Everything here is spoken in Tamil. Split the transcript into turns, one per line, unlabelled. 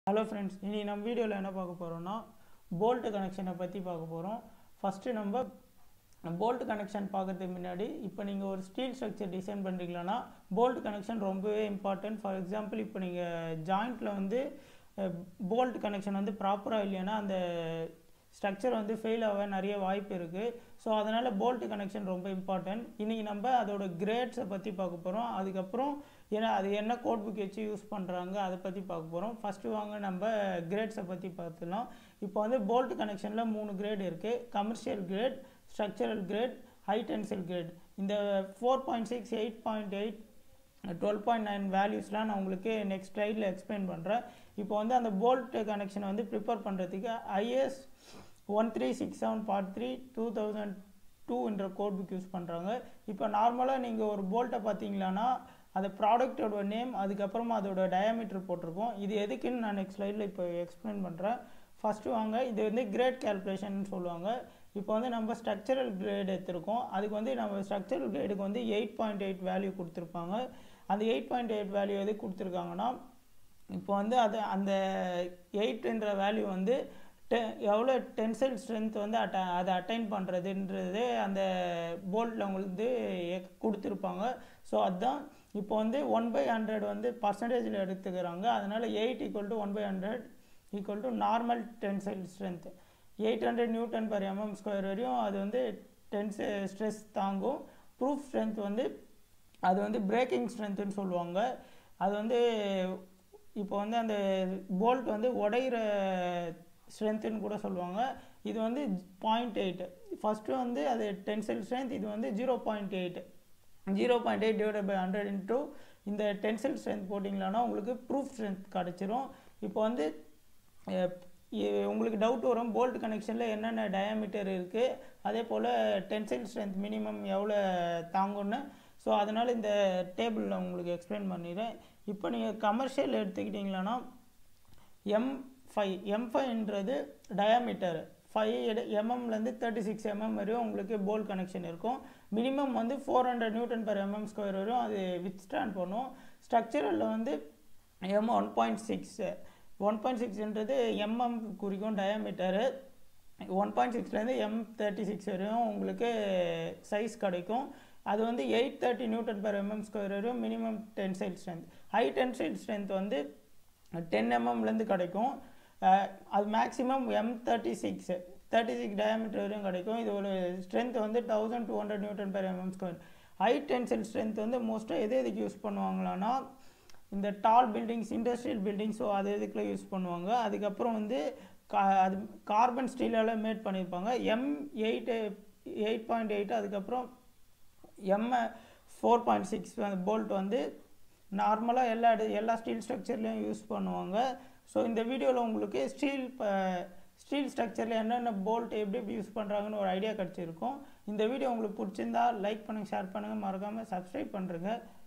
ஹலோ ஃப்ரெண்ட்ஸ் இனி நம்ம வீடியோவில் என்ன பார்க்க போகிறோம்னா போல்ட் கனெக்ஷனை பற்றி பார்க்க போகிறோம் ஃபஸ்ட்டு நம்ம போல்ட் கனெக்ஷன் பார்க்கறதுக்கு முன்னாடி இப்போ நீங்கள் ஒரு ஸ்டீல் ஸ்ட்ரக்சர் டிசைன் பண்ணுறீங்களா போல்ட் கனெக்ஷன் ரொம்பவே இம்பார்ட்டன்ட் ஃபார் எக்ஸாம்பிள் இப்போ நீங்கள் ஜாயிண்ட்டில் வந்து போல்ட் கனெக்ஷன் வந்து ப்ராப்பராக இல்லைன்னா அந்த ஸ்ட்ரக்சர் வந்து ஃபெயில் ஆக நிறைய வாய்ப்பு இருக்குது ஸோ அதனால் போல்ட் கனெக்ஷன் ரொம்ப இம்பார்ட்டன்ட் இன்றைக்கி நம்ம அதோட கிரேட்ஸை பற்றி பார்க்க போகிறோம் அதுக்கப்புறம் ஏன்னா அது என்ன கோட் புக் வச்சு யூஸ் பண்ணுறாங்க அதை பற்றி பார்க்க போகிறோம் ஃபஸ்ட்டு வாங்க நம்ம கிரேட்ஸை பற்றி பார்த்துலாம் இப்போ வந்து போல்ட் கனெக்ஷனில் மூணு கிரேட் இருக்குது commercial grade structural grade high tensile grade இந்த four point six eight point eight twelve point nine வேல்யூஸ்லாம் நான் உங்களுக்கு நெக்ஸ்ட் ஸ்லைடில் எக்ஸ்பிளைன் பண்ணுறேன் இப்போ வந்து அந்த போல்ட் கனெக்ஷனை வந்து ப்ரிப்பேர் பண்ணுறதுக்கு IS one three six seven part three two thousand டூன்ற கோட் புக் யூஸ் பண்ணுறாங்க இப்போ நார்மலாக நீங்கள் ஒரு போல்ட்டை பார்த்தீங்களான்னா அந்த ப்ராடக்டோட நேம் அதுக்கப்புறமா அதோட டயாமீட்டர் போட்டிருக்கோம் இது எதுக்குன்னு நான் நெக்ஸ்ட் ஸ்லைடில் இப்போ எக்ஸ்பிளைன் பண்ணுறேன் ஃபஸ்ட்டு வாங்க இது வந்து கிரேட் கேல்குலேஷன் சொல்லுவாங்க இப்போ வந்து நம்ம ஸ்ட்ரக்சரல் கிரேட் எடுத்திருக்கோம் அதுக்கு வந்து நம்ம ஸ்ட்ரக்சரல் கிரேடுக்கு வந்து எயிட் பாயிண்ட் எயிட் வேல்யூ கொடுத்துருப்பாங்க அந்த எயிட் பாயிண்ட் எயிட் வேல்யூ எது கொடுத்துருக்காங்கன்னா இப்போ வந்து அது அந்த எயிட்ன்ற வேல்யூ வந்து டெ எவ்வளோ டென்சைல் ஸ்ட்ரென்த் வந்து அட்ட அதை அட்டைன் பண்ணுறதுன்றது அந்த போல்ட்டில் உங்களுக்கு கொடுத்துருப்பாங்க ஸோ அதுதான் இப்போ வந்து ஒன் பை ஹண்ட்ரட் வந்து பர்சன்டேஜில் எடுத்துக்கிறாங்க அதனால் eight equal to one by hundred equal to normal tensile strength eight hundred newton per mm square வரையும் அது வந்து டென்ஸ் ஸ்ட்ரெஸ் தாங்கும் ப்ரூஃப் ஸ்ட்ரென்த் வந்து அது வந்து பிரேக்கிங் ஸ்ட்ரென்த்துன்னு சொல்லுவாங்க அது வந்து இப்போ வந்து அந்த போல்ட் வந்து உடையிற ஸ்ட்ரென்த்துன்னு கூட சொல்லுவாங்க இது வந்து பாயிண்ட் எயிட் ஃபஸ்ட்டு வந்து அது டென்சைல் ஸ்ட்ரென்த் இது வந்து zero point eight zero point eight divide by hundred into இந்த டென்சைல் ஸ்ட்ரென்த் போட்டிங்களான்னா உங்களுக்கு ப்ரூஃப் ஸ்ட்ரென்த் கிடச்சிரும் இப்போ வந்து உங்களுக்கு டவுட் வரும் போல்ட் கனெக்ஷனில் என்னென்ன டயாமீட்டர் இருக்குது அதே போல் டென்சைல் ஸ்ட்ரென்த் மினிமம் எவ்வளோ தாங்கும்னு ஸோ அதனால் இந்த டேபிளில் உங்களுக்கு எக்ஸ்பிளைன் பண்ணிடுறேன் இப்போ நீங்கள் கமர்ஷியல் எடுத்துக்கிட்டிங்களான்னா எம் ஃபைவ் எம் ஃபைவ்ன்றது டயாமீட்டர் ஃபைவ் எம்எம்லேருந்து தேர்ட்டி சிக்ஸ் எம்எம் வரையும் உங்களுக்கு போல்ட் கனெக்ஷன் இருக்கும் மினிமம் வந்து four hundred newton per mm square வரையும் அது வித் ஸ்டாண்ட் பண்ணும் ஸ்ட்ரக்சரலில் வந்து M one point six one point சிக்ஸ்ன்றது எம்எம் குறிக்கும் டயாமீட்டரு ஒன் பாயிண்ட் சிக்ஸ்லேருந்து எம் தேர்ட்டி சிக்ஸ் வரையும் உங்களுக்கு சைஸ் கிடைக்கும் அது வந்து eight thirty newton per mm square வரையும் minimum tensile strength high tensile strength வந்து டென் எம்எம்லேருந்து கிடைக்கும் அது maximum M thirty six thirty six diameter வரையும் கிடைக்கும் இது ஒரு ஸ்ட்ரென்த் வந்து thousand two hundred newton per mm square high tensile strength வந்து மோஸ்ட்டாக எது எதுக்கு யூஸ் பண்ணுவாங்களான்னா இந்த tall buildings industrial building so அது இதுக்குள்ள யூஸ் பண்ணுவாங்க அதுக்கப்புறம் வந்து கா அது கார்பன் ஸ்டீலால் மேட் பண்ணியிருப்பாங்க M eight eight point eight அதுக்கப்புறம் M four point six bolt வந்து நார்மலாக எல்லா எல்லா ஸ்டீல் ஸ்ட்ரக்சர்லேயும் யூஸ் பண்ணுவாங்க ஸோ இந்த வீடியோவில் உங்களுக்கு ஸ்டீல் ஸ்டீல் ஸ்ட்ரக்சரில் என்னென்ன போல்ட் எப்படி எப்படி யூஸ் பண்ணுறாங்கன்னு ஒரு ஐடியா கிடச்சிருக்கும் இந்த வீடியோ உங்களுக்கு பிடிச்சிருந்தா லைக் பண்ணுங்கள் ஷேர் பண்ணுங்கள் மறக்காமல் சப்ஸ்கிரைப் பண்ணுறேங்க